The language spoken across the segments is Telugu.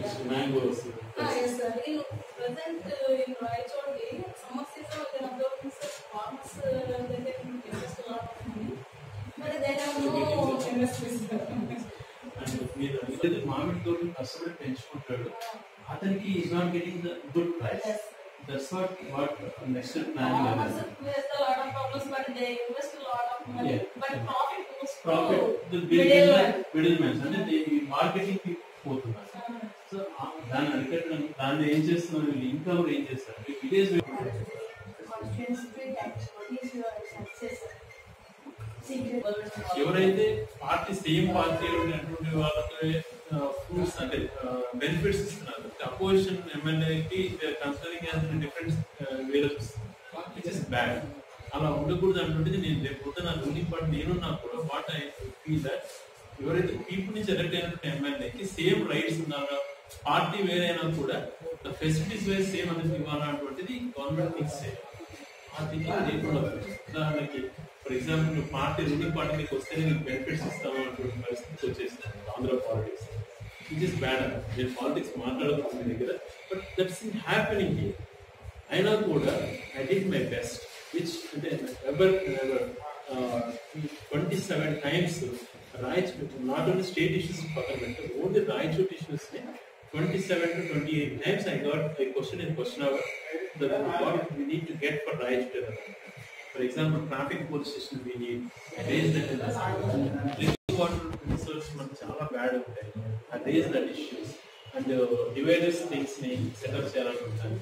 Next mangoes Ah, yes, sir. In present, uh, in Raicholi, summer season, we can observe this uh, farmers, uh, they can invest a lot of money, but they have no investments. And మీరు అడిగేది మామిడి తోటని కష్టపడి పెంచుకుంటాడు అతనికి is not getting the good price Yes. That's what what next planning Farmers అనేది face a lot of problems, but they invest a lot of money, Yeah. but profit goes to profit middleman. Middle mans అంటే మార్కెటింగ్ పోతున్నారు సో దాన్ని అరికట్టడం దాన్ని ఏం చేస్తున్నారు వీళ్ళు ఇంకా కూడా ఏం చేస్తారు విలేజ్ ఎవరైతే పార్టీ సేమ్ పార్టీ ఉన్నటువంటి వాళ్ళకి ఫ్రూట్స్ అంటే బెనిఫిట్స్ ఇస్తున్నారు అపోజిషన్ ఎమ్మెల్యేకి కన్సిడరింగ్ యాజ్ డిఫరెంట్ వేరే విచ్ ఇస్ బ్యాడ్ అలా ఉండకూడదు అంటుంటే నేను రేపు పొద్దున రూలింగ్ పార్టీ నేనున్నా కూడా వాట్ ఐ ఫీల్ దట్ ఎవరైతే పీపుల్ నుంచి ఎలక్ట్ అయినటువంటి ఎమ్మెల్యేకి సేమ్ రైట్స్ ఉన్నారు పార్టీ వేరైనా కూడా ద ఫెసిలిటీస్ వేర్ సేమ్ అనేది ఇవ్వాలన్నటువంటిది గవర్నమెంట్ ఫిక్స్ చేయాలి ఆ థింకింగ్ లేకుండా పోయింది. ఉదాహరణకి ఫర్ ఎగ్జాంపుల్ పార్టీ రూలింగ్ పార్టీకి వస్తేనే నీకు బెనిఫిట్స్ ఇస్తాము అన్నటువంటి పరిస్థితి వచ్చేసింది Andhra politics it is bad నేను పాలిటిక్స్ మాట్లాడుతుంది మీ దగ్గర but that's in happening here అయినా కూడా I did my best which అంటే ever ever twenty seven times Raichur not only state issues పక్కన పెట్టి ఓన్లీ రాయచూర్ ఇష్యూస్ ని twenty seven to twenty eight times I got I question in question hour what we need to get for Raichur for example traffic police station we need raise drinking water resource మనకు చాలా బ్యాడ్ ఉంటాయి ఆ rage that issues and dividers things ని సెటప్ చేయాలనుకుంటాను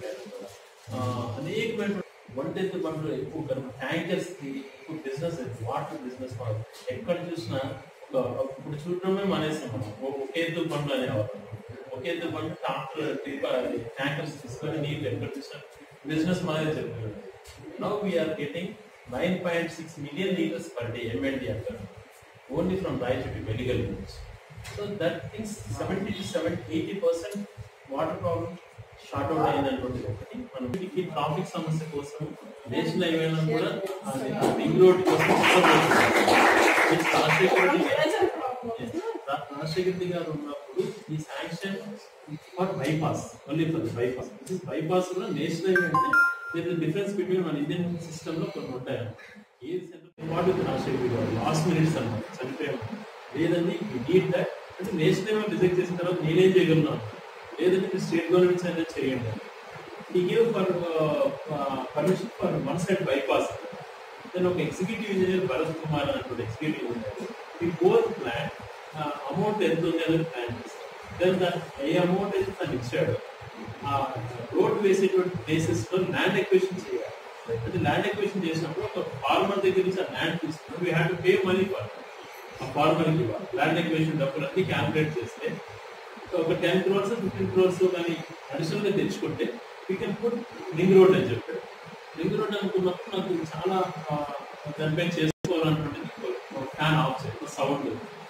అనేకమైన వంట ఎంత బండ్లు ఎక్కువ కనుక ట్యాంకర్స్ కి ఎక్కువ బిజినెస్ వాటర్ బిజినెస్ ఎక్కడ చూసినా ఒక ఇప్పుడు చూడడమే మానేసాం మనం ఒక- ఒకే ఎద్దు బండ్లు అనేవాళ్ళం ఒకే ఎద్దు బండ్లు ట్రాక్టర్ ట్యాంకర్స్ తీసుకొని నీళ్ళు ఎక్కడ చూసినా బిజినెస్ మానే చెప్పారు now we are getting nine point six million litres per day MLD అంటారు only from Rayachoti medical units so that things seventy to seventy eighty percent water problem short out అయినటువంటి ఒకటి మనం ఈ ట్రాఫిక్ సమస్య కోసం నేషనల్ హైవేలో కూడా అది రింగ్ రోడ్ కోసం which Rajasekhar Reddy Major problem. రా- రాజశేఖర్ రెడ్డి గారు ఉన్నప్పుడు ఈ sanction for bypass only for bypass this bypass కూడా నేషనల్ హైవే అంటే దేర్ డిఫరెన్స్ బిట్వీన్ మన ఇండియన్ సిస్టమ్ లో కొన్ని ఉంటాయి ఏది ఇంపార్టెంట్ రాజశేఖర్ రెడ్డి గారు లాస్ట్ మినిట్స్ అన్నమాట చనిపోయాము లేదండి నీడ్ దట్ అంటే నేషనల్ హైవే రిజెక్ట్ చేసిన తర్వాత నేనేం చేయగలను లేదంటే మీరు స్టేట్ గవర్నమెంట్ అనేది చేయండి ఈ give for permission for one side bypass then ఒక ఎగ్జిక్యూటివ్ ఇంజనీర్ భరత్ కుమార్ అన్నటువంటి ఎగ్జిక్యూటివ్ ఇంజనీర్ ఈ బోత్ ప్లాన్ అమౌంట్ ఎంత ఉంది అనేది ప్లాన్ చేస్తారు దెన్ దాని ఏ అమౌంట్ అయితే తను ఇచ్చాడు ఆ రోడ్ వేసేటువంటి ప్లేసెస్ లో ల్యాండ్ ఎక్వేషన్ చేయాలి అంటే ల్యాండ్ ఎక్వేషన్ చేసినప్పుడు ఒక ఫార్మర్ దగ్గర నుంచి ఆ ల్యాండ్ తీసుకుని we have to pay money for ఆ ఫార్మర్ కి ల్యాండ్ ఎక్వేషన్ డబ్బులు అన్ని క్యాల్కులేట్ చేస్తే ఒక టెన్ క్రోర్స్ ఫిఫ్టీన్ క్రోర్స్ కానీ అడిషనల్ గా తెచ్చుకుంటే we can put ring road అని చెప్పాడు రింగ్ రోడ్ అనుకున్నప్పుడు నాకు చాలా ఆ, దానిపైన చేసుకోవాలనుకుంటే ఫ్యాన్ ఆఫ్ చేయాలి సౌండ్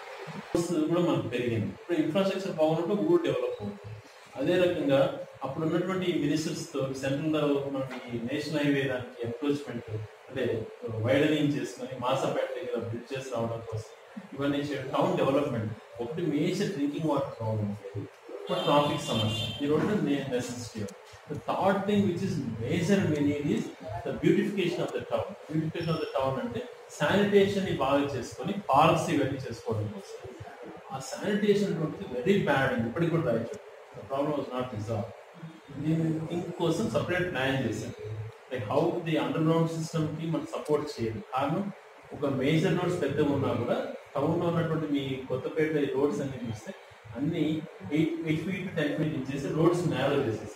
కూడా మనకు పెరిగింది ఇప్పుడు ఇన్ఫ్రాస్ట్రక్చర్ బాగున్నప్పుడు ఊరు డెవలప్ అవుతుంది అదే రకంగా అప్పుడు ఉన్నటువంటి మినిస్టర్స్ తో సెంట్రల్ లో మనకి నేషనల్ హైవే దానికి అప్రోచ్మెంట్ అంటే వైడనింగ్ చేసుకొని మాసాపేట దగ్గర బ్రిడ్జెస్ రావడం కోసం ఇవన్నీ టౌన్ డెవలప్మెంట్ ఒకటి major drinking water problem traffic సమస్య ఈ రెండు necessity the third thing which is major we need is the beautification of the town beautification of the town అంటే శానిటేషన్ ని బాగా చేసుకొని పాలసీ ఇవన్నీ చేసుకోవడం కోసం ఆ శానిటేషన్ అనేది వెరీ బ్యాడ్ అండి ఇప్పటికి కూడా రాయచ్చు ప్రాబ్లమ్ వాజ్ నాట్ రిజాల్వ్ దీని థింక్ కోసం సపరేట్ ప్లాన్ చేశాం like how the underground system కి మనం సపోర్ట్ చేయాలి కారణం ఒక మేజర్ రోడ్స్ పెద్దగా ఉన్నా కూడా టౌన్ లో ఉన్నటువంటి మీ కొత్తపేట రోడ్స్ అన్ని చూస్తే అన్ని eight eight feet ten feet ఇచ్చేసి రోడ్స్ నేరో చేసేస్తాయి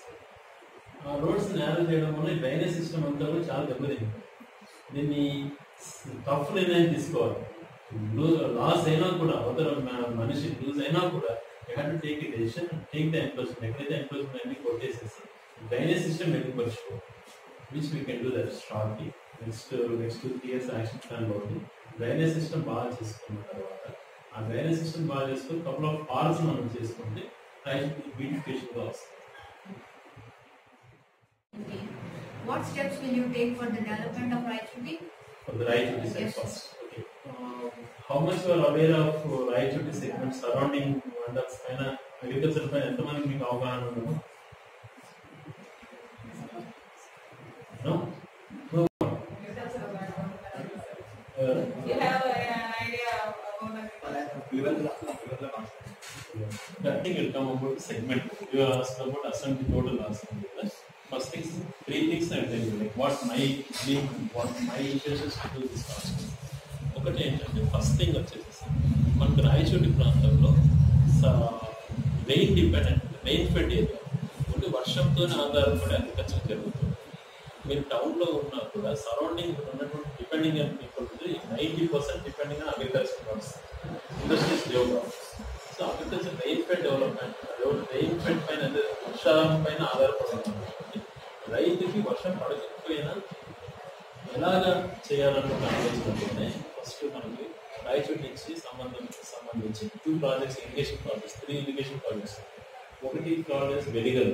ఆ రోడ్స్ నేరో చేయడం వల్ల డ్రైనేజ్ సిస్టమ్ అంతా కూడా చాలా దెబ్బతింది దీన్ని టఫ్ నిర్ణయం తీసుకోవాలి లాస్ అయినా కూడా అవతల మ- మనిషి లూజ్ అయినా కూడా have to take decision take the employment ఎక్కడైతే ఎంప్లాయ్మెంట్ అన్ని కొట్టేసేసి డ్రైనేజ్ సిస్టమ్ మెరుగుపరుచుకో which we can do that shortly next next two years action plan ఉంది డ్రైనేజ్ సిస్టమ్ బాగా చేసుకున్న తర్వాత ఆ డ్రైనేజ్ సిస్టమ్ బాగా చేసుకుని కపుల్ ఆఫ్ పార్ట్స్ మనం చేసుకుంటే బ్యూటిఫికేషన్ గా వస్తుంది What steps will you take for the development of Raichuri? for the right to decide Yes. first. Okay. Uh, how much your aware of Rayachoti segment surrounding mandals పైన అగ్రికల్చర్ పైన ఎంతమంది మీకు అవగాహన ఉండదు No? No. Uh, You have uh, an idea about agriculture? I think it'll come about segment. You asked about assembly total assembly. Right? First things, three things I'll tell you. Like what my link, what my intentions to do this process. ఒకటి ఏంటంటే ఫస్ట్ థింగ్ వచ్చేసి మనకు రాయచోటి ప్రాంతంలో rain dependent rain fed area only వర్షంతో ఆధారపడి అగ్రికల్చర్ జరుగుతుంది మీరు టౌన్లో ఉన్నా కూడా సరౌండింగ్ ఉన్నటువంటి depending on people ninety percent depending on agriculture works industries develop so agriculture rain fed development rain fed పైన అదే వర్షం పైన ఆధారపడుతుంది కాబట్టి రైతుకి వర్షం పడకపోయినా ఎలాగా చేయాలన్న ఆలోచనతోనే ఫస్ట్ మనకి రాయచోటి నుంచి సంబంధం సంబంధించి two projects irrigation projects three irrigation projects ఒకటి projects Veligal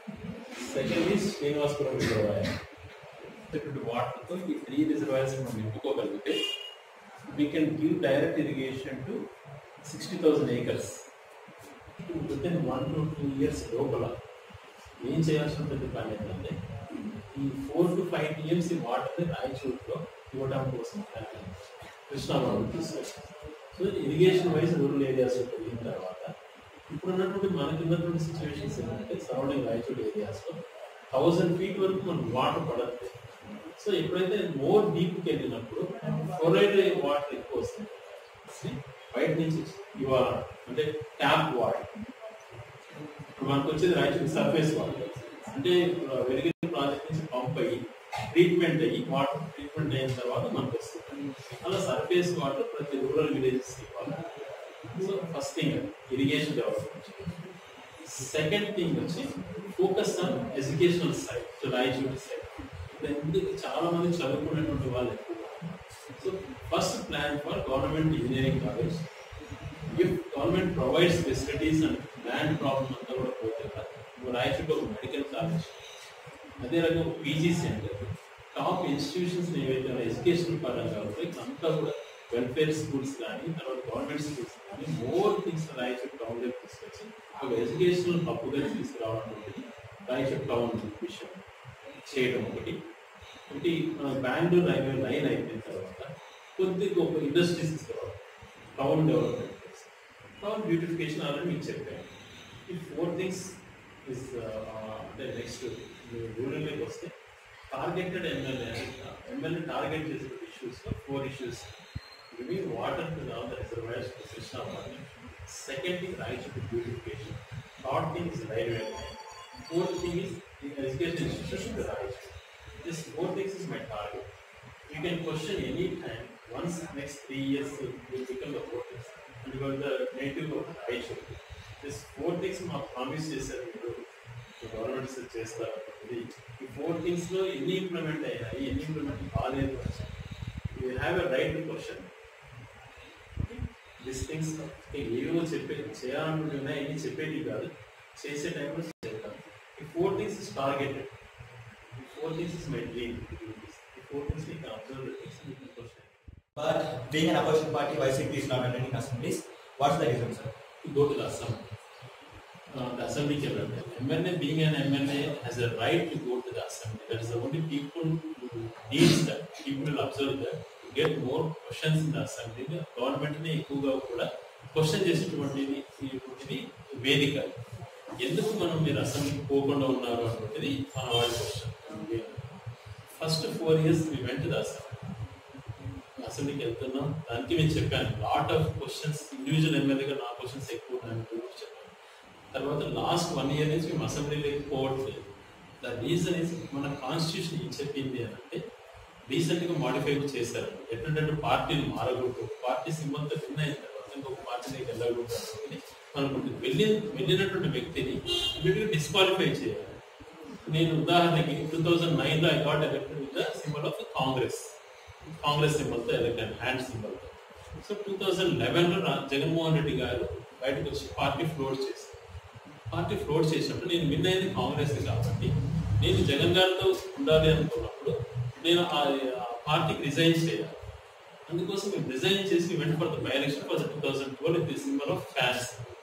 second is Srinivasapuram reservoir ఇప్పుడు వాటర్తో ఈ త్రీ రిజర్వాయర్స్ మనం నింపుకోగలిగితే we can give direct irrigation to sixty thousand acres with in one to two years లోపల ఏం చేయాల్సినటువంటి పని ఏంటంటే ఈ ఫోర్ టు ఫైవ్ టీఎంసీ వాటర్ని రాయచూరులో ఇవ్వడం కోసం కృష్ణాబాబు తీసుకొచ్చాం so irrigation wise rural areas వెళ్ళిన తర్వాత ఇప్పుడు ఉన్నటువంటి మనకి ఉన్నటువంటి సిచ్యువేషన్స్ ఏంటంటే సరౌండింగ్ రాయచూరు ఏరియాస్లో థౌసండ్ ఫీట్ వరకు మనకు వాటర్ పడద్దు సో ఎప్పుడైతే మోర్ డీప్కి వెళ్ళినప్పుడు ఫ్లోరైడ్ వాటర్ ఎక్కువ వస్తుంది బయట నుంచి ఇవాళ అంటే ట్యాప్ వాటర్ ఇప్పుడు మనకు వచ్చేది రాయచూరు సర్ఫేస్ వాటర్ అంటే వెలిగిన ప్రాజెక్ట్ నుంచి పంప్ అయ్యి ట్రీట్మెంట్ అయ్యి వాటర్ ట్రీట్మెంట్ అయిన తర్వాత మనకు వస్తుంది అలా సర్ఫేస్ వాటర్ ప్రతి రూరల్ విలేజెస్ ఇవ్వాలి so first thing irrigation development second thing వచ్చి focus on educational side so Rayachoti side ఎందుకు చాలా మంది చదువుకునేటువంటి వాళ్ళు ఎక్కువ so first plan for government engineering college if government provides facilities and land problem అంతా కూడా పోతే నువ్వు రాయచూటి ఒక మెడికల్ కాలేజ్ అదే రకంగా పీజీ సెంటర్ టాప్ ఇన్స్టిట్యూషన్స్ ఏవైతే ఎడ్యుకేషన్ పరంగా ఉంటాయి అంతా కూడా వెల్ఫేర్ స్కూల్స్ కానీ తర్వాత గవర్నమెంట్ స్కూల్స్ కానీ మోర్ థింగ్స్ రాయచూరు టౌన్లోకి తీసుకొచ్చి ఒక ఎడ్యుకేషనల్ హబ్గా తీసుకురావడం ఒకటి రాయచూరు టౌన్ విషయం చేయడం ఒకటి ఒకటి మన బెంగళూరు రైల్వే లైన్ అయిపోయిన తర్వాత కొద్దిగా ఒక ఇండస్ట్రీస్ తీసుకురావడం town development town beautification already మీకు చెప్పాను ఈ ఫోర్ థింగ్స్ ఇస్ అంటే నెక్స్ట్ రూరల్లోకి వస్తే టార్గెటెడ్ ఎమ్మెల్యే ఎమ్మెల్యే టార్గెట్ చేసిన ఇష్యూస్ ఫోర్ ఇష్యూస్ ఇవి water to all the reservoirs to Krishna water second thing Raichur beautification third thing is railway fourth thing is education institution to Raichur this four things is my target you can question any time once next three years will become the four things and your the native of Raichur this four things మాకు ప్రామిస్ చేశారు మీరు గవర్నమెంట్స్ చేస్తారు ఇది ఈ ఫోర్ థింగ్స్ లో ఎన్ని ఇంప్లిమెంట్ అయ్యాయి ఎన్ని ఇంప్లిమెంట్ కాలేదు you have a right to question this things ఏవో చెప్పే చేయాలనుకుంటున్నా ఎన్ని చెప్పేది కాదు చేసే టైంలో చెప్తాను ఈ ఫోర్ థింగ్స్ ఇస్ టార్గెటెడ్ ఈ four things is my dream ఈ four things you can observe the things you can question But being an opposition party, YCP is not attending assemblies. What's the reason, sir? to go to the assembly. Uh, the assembly can run. MLA being an MLA has a right to go to the assembly. That is the only people who needs that. People will observe that. To get more questions in the assembly. The government ని ఎక్కువగా కూడా క్వశ్చన్ చేసేటువంటిది ఇటువంటిది వేదిక ఎందుకు మనం మీరు అసెంబ్లీకి పోకుండా ఉన్నారు అటువంటిది మన వాళ్ళ క్వశ్చన్ ఫస్ట్ ఫోర్ ఇయర్స్ మీ వెంట ద అసెంబ్లీ అసెంబ్లీకి వెళ్తున్నాం దానికి నేను చెప్పాను లాట్ ఆఫ్ క్వశ్చన్స్ ఇండివిజువల్ ఎమ్మెల్యేగా నా క్వశ్చన్స్ ఎక్కువ ఉన్నాయని కూడా చెప్పాను తర్వాత లాస్ట్ వన్ ఇయర్ నుంచి మేము అసెంబ్లీలోకి పోవట్లేదు ద రీజన్ ఇస్ మన కాన్స్టిట్యూషన్ ఏం చెప్పింది అని అంటే రీసెంట్ గా మాడిఫై చేశారు ఎట్లంటే పార్టీలు మారకూడదు పార్టీ సింబల్తో విన్ అయిన తర్వాత ఇంకొక పార్టీకి వెళ్ళకూడదు అనుకుని మనకు వెళ్ళి వెళ్ళినటువంటి వ్యక్తిని ఇమీడియట్గా డిస్క్వాలిఫై చేయాలి నేను ఉదాహరణకి టూ థౌజండ్ నైన్ లో I got elected with the symbol of Congress Congress సింబల్తో ఎలక్టెడ్ హ్యాండ్ సింబల్తో సో టూ థౌజండ్ లెవెన్లో జగన్మోహన్ రెడ్డి గారు బయటకు వచ్చి పార్టీ ఫ్లోట్ చేశారు పార్టీ ఫ్లోట్ చేసినప్పుడు నేను విన్ అయింది కాంగ్రెస్ కాబట్టి నేను జగన్ గారితో ఉండాలి అనుకున్నప్పుడు నేను ఆ ఆ పార్టీకి రిజైన్ చేయాలి అందుకోసం మేము రిజైన్ చేసి went for the by election for the two thousand twelve the symbol of fans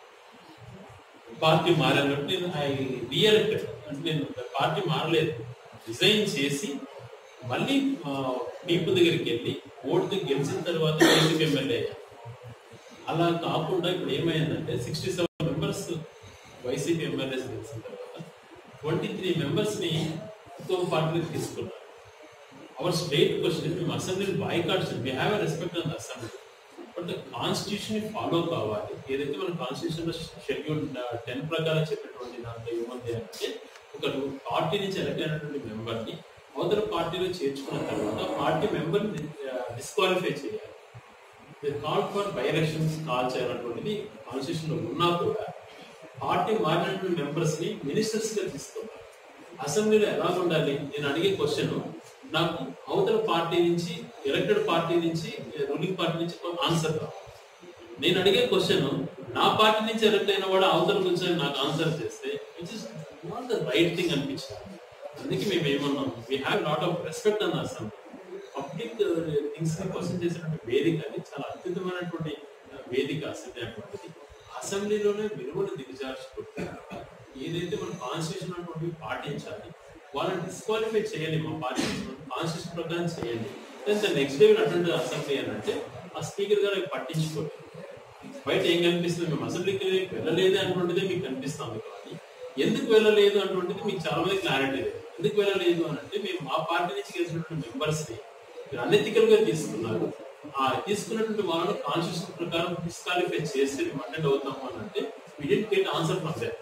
party మారాలంటే నేను ఐ రియలెక్టెడ్ అంటే నేను పార్టీ మారలేదు రిజైన్ చేసి మళ్ళీ పీపుల్ దగ్గరికి వెళ్ళి ఓటు గెలిచిన తర్వాత వైసీపీ ఎమ్మెల్యే అయ్యా అలా కాకుండా ఇప్పుడు ఏమైందంటే sixty seven members YCP MLAs గెలిచిన తర్వాత ట్వంటీ త్రీ మెంబర్స్ ని ఇంకో పార్టీకి తీసుకున్నారు అవర్ స్టేట్ క్వశ్చన్ మేము assembly boycotts we have a respect on assembly but constitution follow కావాలి ఏదైతే మన కాన్స్టిట్యూషన్ లో షెడ్యూల్ టెన్ ప్రకారం చెప్పినటువంటి దాంట్లో ఏముంది అంటే ఒక పార్టీ నుంచి ఎలక్ట్ అయినటువంటి మెంబర్ ని అవతల పార్టీలో చేర్చుకున్న తర్వాత పార్టీ మెంబర్ డిస్క్వాలిఫై చేయాలి call for by elections call చేయాలన్నటువంటిది కాన్స్టిట్యూషన్ లో ఉన్నా కూడా పార్టీ మారినటువంటి మెంబర్స్ ని మినిస్టర్స్ గా తీసుకున్నారు అసెంబ్లీలో ఎలా ఉండాలి నేను అడిగే క్వశ్చన్ నాకు అవతల పార్టీ నుంచి ఎలక్టెడ్ పార్టీ నుంచి రూలింగ్ పార్టీ నుంచి ఆన్సర్ నేను అడిగే క్వశ్చన్ నా పార్టీ నుంచి ఎలక్ట్ అయిన వాడు అవతల కూర్చొని నాకు ఆన్సర్ చేస్తే which is not the right thing అనిపించింది అందుకే మేము ఏమన్నాం we have lot of respect అన్న అసెంబ్లీ పబ్లిక్ థింగ్స్ ని క్వశ్చన్ చేసినటువంటి వేదిక అది చాలా అద్భుతమైనటువంటి uh, వేదిక అసెంబ్లీ అటువంటిది అసెంబ్లీలోనే విలువలు దిగజార్చుకుంటే ఏదైతే మన కాన్స్టిట్యూషన్ అటువంటివి పాటించాలి వాళ్ళని డిస్క్వాలిఫై చేయాలి మా పార్టీ కాన్స్టిట్యూషన్ ప్రకారం చేయండి then next day attend assembly అని అంటే ఆ స్పీకర్ గారు అవి పట్టించుకోండి బయట ఏం కనిపిస్తుంది మేము అసెంబ్లీకి వెళ్ళలేదు అటువంటిదే మీకు కనిపిస్తుంది కానీ ఎందుకు వెళ్ళలేదు అటువంటిది మీకు చాలా మంది క్లారిటీ లేదు ఎందుకు వెళ్ళలేదు అని అంటే మేము మా పార్టీ నుంచి గెలిచినటువంటి మెంబర్స్ ని అనెతికల్ గా తీసుకున్నారు ఆ తీసుకున్నటువంటి వాళ్ళని కాన్స్టిట్యూషన్ ప్రకారం డిస్క్వాలిఫై చేసి మేము అటెండ్ అవుతాము అని అంటే we didn't get answer from that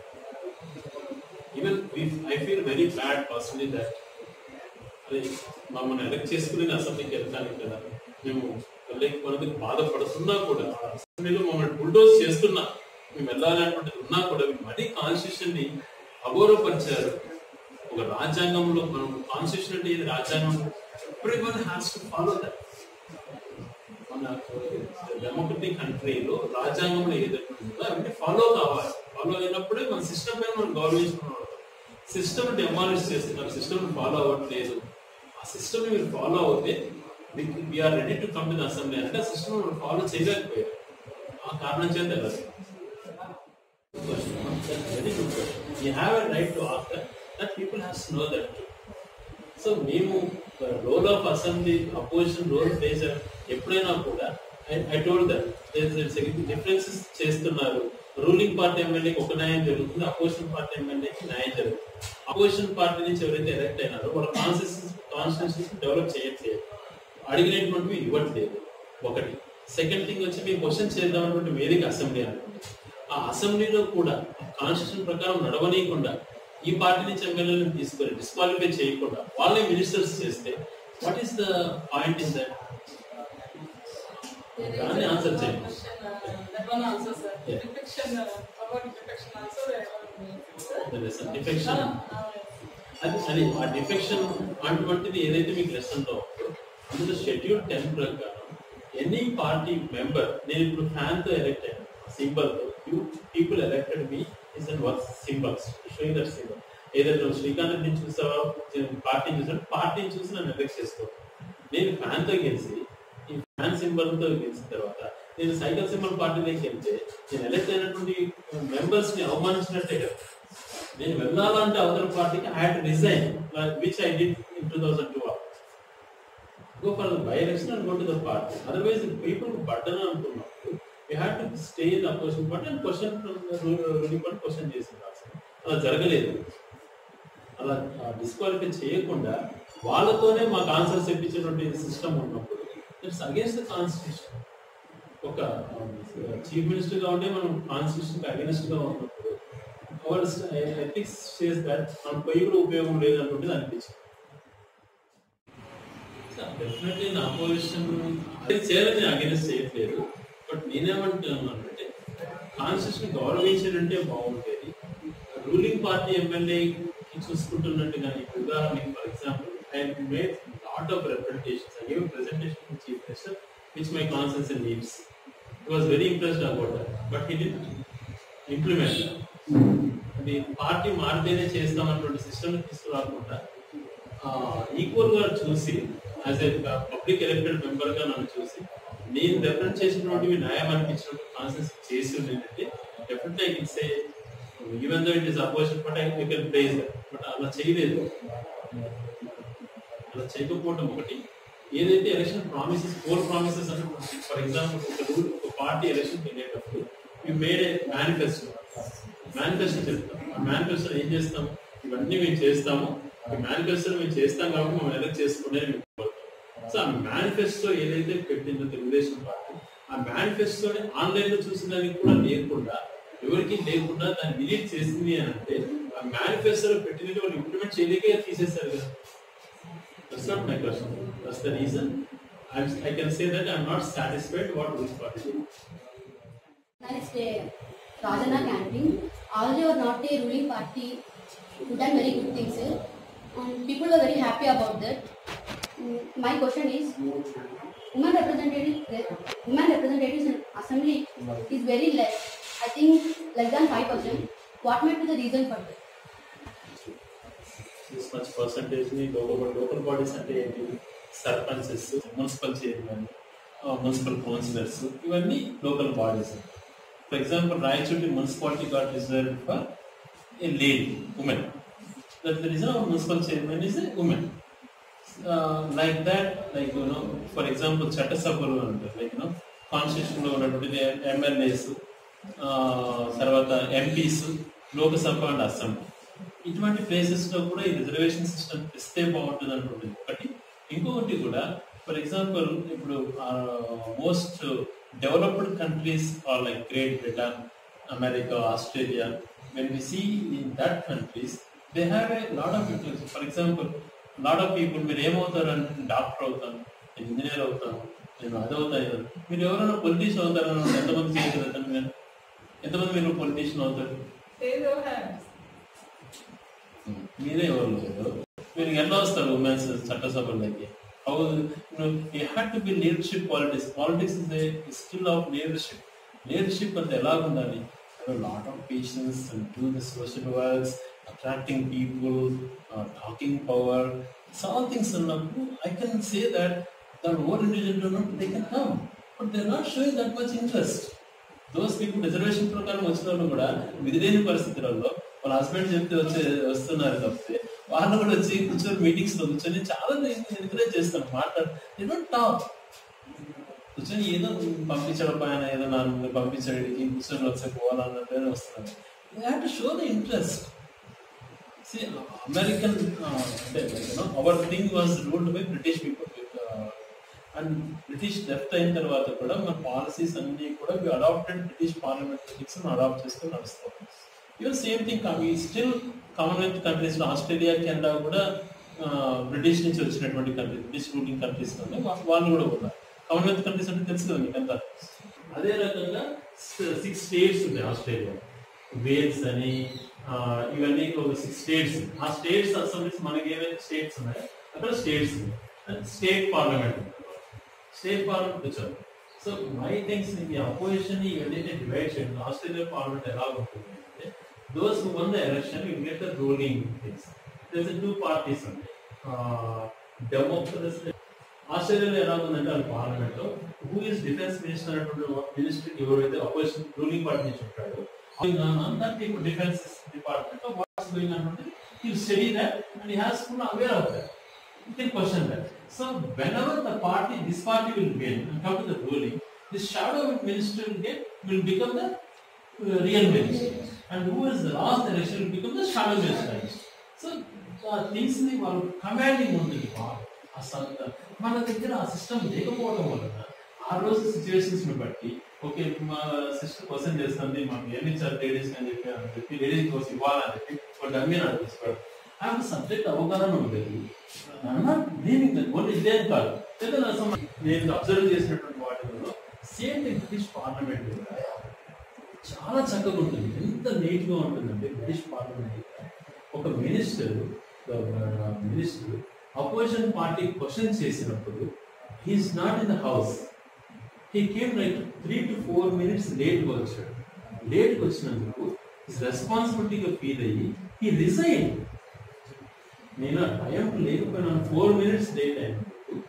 even I feel very bad personally that అదే మమ్మల్ని ఎలక్ట్ చేసుకుని అసెంబ్లీకి వెళ్తాను కదా మేము వెళ్ళకపోయినందుకు బాధపడుతున్నా కూడా అసెంబ్లీలో మమ్మల్ని బుల్డోజ్ చేస్తున్నా మేము వెళ్ళాలనుకుంటే ఉన్నా కూడా మేము మరీ కాన్స్టిట్యూషన్ ని అగౌరవపరిచారు ఒక రాజ్యాంగంలో మనం కాన్స్టిట్యూషన్ అంటే ఇది రాజ్యాంగం every one has to follow that మన డెమోక్రటిక్ కంట్రీలో రాజ్యాంగంలో ఏదైతే ఉందో అవన్నీ ఫాలో కావాలి ఫాలో అయినప్పుడే మన సిస్టమ్ పైన మనం గౌరవించుకున్నాం సిస్టమ్ డెమాలిష్ చేస్తున్నారు సిస్టమ్ ఫాలో అవ్వట్లేదు ఆ సిస్టమ్ మీరు ఫాలో అవుతే we are ready to come to the assembly అంటే ఆ సిస్టమ్ ఫాలో చేయలేకపోయారు ఆ కారణం చేత వెళ్ళదు very good question you have a right to ask that people has know that so మేము role of assembly opposition role plays ఎప్పుడైనా కూడా ఐ టోల్డ్ దట్ డిఫరెన్సెస్ చేస్తున్నారు రూలింగ్ పార్టీ ఎమ్మెల్యేకి ఒక న్యాయం జరుగుతుంది అపోజిషన్ పార్టీ ఎమ్మెల్యేకి న్యాయం జరుగుతుంది అపోజిషన్ పార్టీ నుంచి ఎవరైతే ఎలక్ట్ అయినారో వాళ్ళ కాన్స్టిట్యూషన్ కాన్స్టిట్యూషన్ డెవలప్ చేయట్లేదు అడిగినటువంటివి ఇవ్వట్లేదు ఒకటి సెకండ్ థింగ్ వచ్చి మేము క్వశ్చన్ చేద్దామన్నటువంటి వేదిక అసెంబ్లీ అనుకోండి ఆ అసెంబ్లీలో కూడా కాన్స్టిట్యూషన్ ప్రకారం నడవనీయకుండా ఈ పార్టీ నుంచి ఎమ్మెల్యేలను తీసుకొని డిస్క్వాలిఫై చేయకుండా వాళ్ళే మినిస్టర్స్ చేస్తే what is the point in that దాన్ని ఆన్సర్ చేయండి That one also, sir. Yeah. Defection, uh, about defection also, I want There is a to- defection. Ah, ah, yes. అది అది ఆ డిఫెక్షన్ అటువంటిది ఏదైతే మీకు లెసన్ లో ఉందో అందులో షెడ్యూల్ టెన్ ప్రకారం ఎనీ పార్టీ మెంబర్ నేను ఇప్పుడు ఫ్యాన్ తో ఎలక్ట్ అయ్యాను సింబల్ తో you people elected me is and work symbols showing that symbol ఏదైతే నువ్వు శ్రీకాంత్ ని చూసావా పార్టీని చూసా పార్టీని చూసి నన్ను ఎలక్ట్ చేసుకో నేను ఫ్యాన్ తో గెలిచి ఈ ఫ్యాన్ సింబల్ తో గెలిచిన తర్వాత నేను సైకిల్ సింబల్ పార్టీలోకి వెళ్తే నేను ఎలక్ట్ అయినటువంటి మెంబర్స్ ని అవమానించినట్టే కదా నేను వెళ్ళాలంటే అవతల పార్టీకి I had resign which I did in two thousand to go for by election and go to the party otherwise people burden అనుకున్నప్పుడు you have to stay in opposition party and question ruling party question చేసింది అలా జరగలేదు అలా డిస్క్వాలిఫై చేయకుండా వాళ్ళతోనే మాకు ఆన్సర్స్ ఇప్పించినటువంటి సిస్టమ్ ఉన్నప్పుడు ఇట్స్ అగేన్స్ట్ ద కాన్స్టిట్యూషన్ ఒక చీఫ్ మినిస్టర్ గా ఉంటే మనం కాన్స్టిట్యూషన్ అగేన్స్ట్ గా ఉన్నప్పుడు అవర్ ఎథిక్స్ చేస్ దట్ మనం పోయి కూడా ఉపయోగం లేదు అనుకుంటే అనిపించింది డెఫినెట్లీ నా అపోజిషన్ అది చేయాలని నేను అగేన్స్ట్ చేయట్లేదు బట్ నేనేమంటున్నాను అంటే కాన్స్టిట్యూషన్ గౌరవించాలంటే బాగుండేది రూలింగ్ పార్టీ ఎమ్మెల్యే చూసుకుంటున్నట్టు కానీ ఉదాహరణకి for example I made lot of representations I give presentation to chief minister which my conscience and needs he was very impressed about that but he didn't implement that అది పార్టీ మారితేనే చేస్తామన్నటువంటి సిస్టమ్ తీసుకురాకుండా ఈక్వల్ గా చూసి as a public elected member గా నన్ను చూసి నేను రిప్రజెంట్ చేసినటువంటివి న్యాయం అనిపించినట్టు కాన్సెన్స్ చేసి ఉండేటంటే definitely I can say even though it is opposition but I can place but అలా చేయలేదు అలా చేయకపోవడం ఒకటి ఏదైతే ఎలక్షన్ ప్రామిసెస్ ఫోర్ ప్రామిసెస్ అంటే ఫర్ ఎగ్జాంపుల్ ఒక రూల్ ఒక పార్టీ ఎలక్షన్ వెళ్ళేటప్పుడు you made a manifesto manifesto చెప్తాం ఆ మేనిఫెస్టో ఏం చేస్తాం ఇవన్నీ మేము చేస్తాము ఈ మేనిఫెస్టో మేము చేస్తాం కాబట్టి మేము ఎలక్ట్ చేసుకునే మేము కోరుతాం సో ఆ మేనిఫెస్టో ఏదైతే పెట్టిందో తెలుగుదేశం పార్టీ ఆ మేనిఫెస్టోని ఆన్లైన్ లో చూసిన దానికి కూడా లేకుండా ఎవరికి లేకుండా దాన్ని డిలీట్ చేసింది అని అంటే ఆ మేనిఫెస్టోలో పెట్టినట్టు వాళ్ళు ఇంప్లిమెంట్ చేయలేకే తీసేస్తారు కదా That's not my question. That's the reason. I'm, I can say that I'm not satisfied what rules party did. That is a Rajana campaign. Although you are not a ruling party, you done very good things. sir. And people were very happy about that. Mm, My question is, women representatives, women representatives in assembly is very less. I think less than five percent. What might be the reason for that? This much percentage ని లోకల్ లోకల్ బాడీస్ అంటే ఏంటి sarpanches municipal chairman municipal councillors ఇవన్నీ local bodies for example Rayachoti municipality got reserve for a lady woman that the reason our municipal chairman is a woman like that like you know for example చట్టసభలు అంటారు లైక్ యూనో కాన్స్టిట్యూషన్ లో ఉన్నటువంటి ఎమ్మెల్యేస్ తర్వాత ఎంపీస్ లోకసభ అండ్ అసెంబ్లీ ఇటువంటి ప్లేసెస్ లో కూడా ఈ రిజర్వేషన్ సిస్టమ్ ఇస్తే బాగుంటుంది అనుకుంటుంది ఒకటి ఇంకొకటి కూడా ఫర్ ఎగ్జాంపుల్ ఇప్పుడు most developed countries are like Great Britain America Australia when we see in that countries they have a lot of people for example lot of people మీరు ఏమవుతారు అంటే డాక్టర్ అవుతాను నేను ఇంజనీర్ అవుతాను నేను అది అవుతాను మీరు ఎవరైనా పొలిటీషియన్ అవుతారని ఎంతమంది చేయగలుగుతాను మీరు ఎంతమంది మీరు పొలిటీషియన్ అవుతారు Raise your hands. మీరే ఎవరు లేరు మీరు ఎలా వస్తారు ఉమెన్స్ చట్టసభల్లోకి how you had to be leadership politics politics is a skill of leadership leadership అంటే ఎలా ఉండాలి lot of patience and do the social works attracting people talking power all things ఉన్నప్పుడు I can say that that over individual ఉన్నప్పుడు they can come but they not showing that much interest those people reservation ప్రకారం వచ్చిన వాళ్ళు కూడా విధిలేని పరిస్థితులలో వాళ్ళ హస్బెండ్ చెప్తే వచ్చే వస్తున్నారు తప్పితే వాళ్ళు కూడా వచ్చి కూర్చొని మీటింగ్స్ లో కూర్చొని చాలా ఎంకరేజ్ చేస్తాను మాట్లాడు ఏదో టాక్ కూర్చొని ఏదో పంపించడం పైన ఏదో నన్ను పంపించాడు ఈ కూర్చొని వచ్చే పోవాలన్నట్టు వస్తున్నారు have to show the interest American అంటే our thing was ruled by British people and British left అయిన తర్వాత కూడా మన పాలసీస్ అన్ని కూడా we adapted British parliamentaries adapt చేస్తూ నడుస్తాం ఈవెన్ సేమ్ థింగ్ ఈ స్టిల్ కామన్వెల్త్ కంట్రీస్ లో ఆస్ట్రేలియా కెనడా కూడా బ్రిటిష్ నుంచి వచ్చినటువంటి కంట్రీ బ్రిటిష్ రూలింగ్ కంట్రీస్ లో వాళ్ళు కూడా ఉన్నారు కామన్వెల్త్ కంట్రీస్ అంటే తెలుసు కదా మీకు అంతా అదే రకంగా సిక్స్ స్టేట్స్ ఉన్నాయి ఆస్ట్రేలియా వేల్స్ అని ఆ, ఇవన్నీ ఒక సిక్స్ స్టేట్స్ ఆ స్టేట్స్ అసెంబ్లీస్ మనకి ఏవైతే స్టేట్స్ ఉన్నాయో అక్కడ states state parliament state parliament వచ్చారు సో మై థింగ్స్ ఈ అపోజిషన్ ఇవన్నీ డివైడ్ చేయండి ఆస్ట్రేలియా పార్లమెంట్ ఎలా ఉంటుంది అంటే those who won the election you get the ruling things there two parties ఉంటాయి డెమోక్రసీ ఆస్ట్రేలియాలో ఎలా ఉందంటే వాళ్ళ పార్లమెంట్ లో హూ ఇస్ డిఫెన్స్ మినిస్టర్ అనేటువంటి మినిస్టర్ ఎవరైతే అపోజిషన్ రూలింగ్ పార్టీ నుంచి ఉంటాడు that people defense department of what's going on he'll study that and he has full aware of that you can question that so whenever the party this party will win and come to the ruling this shadow minister will get will become the uh, real minister and who is the last election will become the shadow minister so ఆ థింగ్స్ ని వాళ్ళు కమాండింగ్ ఉంటుంది బాగా అసలు మన దగ్గర ఆ సిస్టమ్ లేకపోవడం వలన ఆ రోజు సిచ్యువేషన్స్ ని బట్టి ఓకే మా సిస్టర్ క్వశ్చన్ చేస్తుంది మాకు ఏమి ఇచ్చారు లేడీస్ అని చెప్పి అని చెప్పి లేడీస్ కోసం ఇవ్వాలని చెప్పి ఒక డమ్మీ నడిపిస్తాడు ఆ సబ్జెక్ట్ అవగాహన ఉండేది నేను ఓన్లీ ఇదే అని కాదు లేదా నా సమ- నేను అబ్జర్వ్ చేసినటువంటి వాటిలో సేమ్ బ్రిటిష్ పార్లమెంట్ కూడా చాలా చక్కగా ఉంటుంది ఎంత నీట్ గా ఉంటుందంటే బ్రిటిష్ పార్లమెంట్ ఒక minister minister opposition party question చేసినప్పుడు he is not in the house he came like three to four minutes లేట్గా వచ్చాడు లేట్గా వచ్చినందుకు రెస్పాన్సిబిలిటీగా ఫీల్ అయ్యి హీ రిజైన్ నేను ఆ టైం లేకపోయినా ఫోర్ మినిట్స్ లేట్ అయినప్పుడు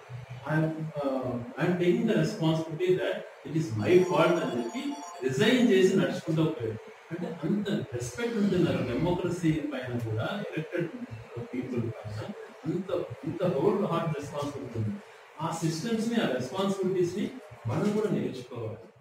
I'm taking the responsibility that it is my fault అని చెప్పి రిజైన్ చేసి నడుచుకుంటూ పోయాడు అంటే అంత రెస్పెక్ట్ ఉంటుంది డెమోక్రసీ పైన కూడా ఎలక్టెడ్ పీపుల్ పైన అంత అంత హోల్ హార్ట్ రెస్పాన్సిబిలిటీ ఉంది ఆ సిస్టమ్స్ ని ఆ రెస్పాన్సిబిలిటీస్ ని మనం కూడా నేర్చుకోవాలి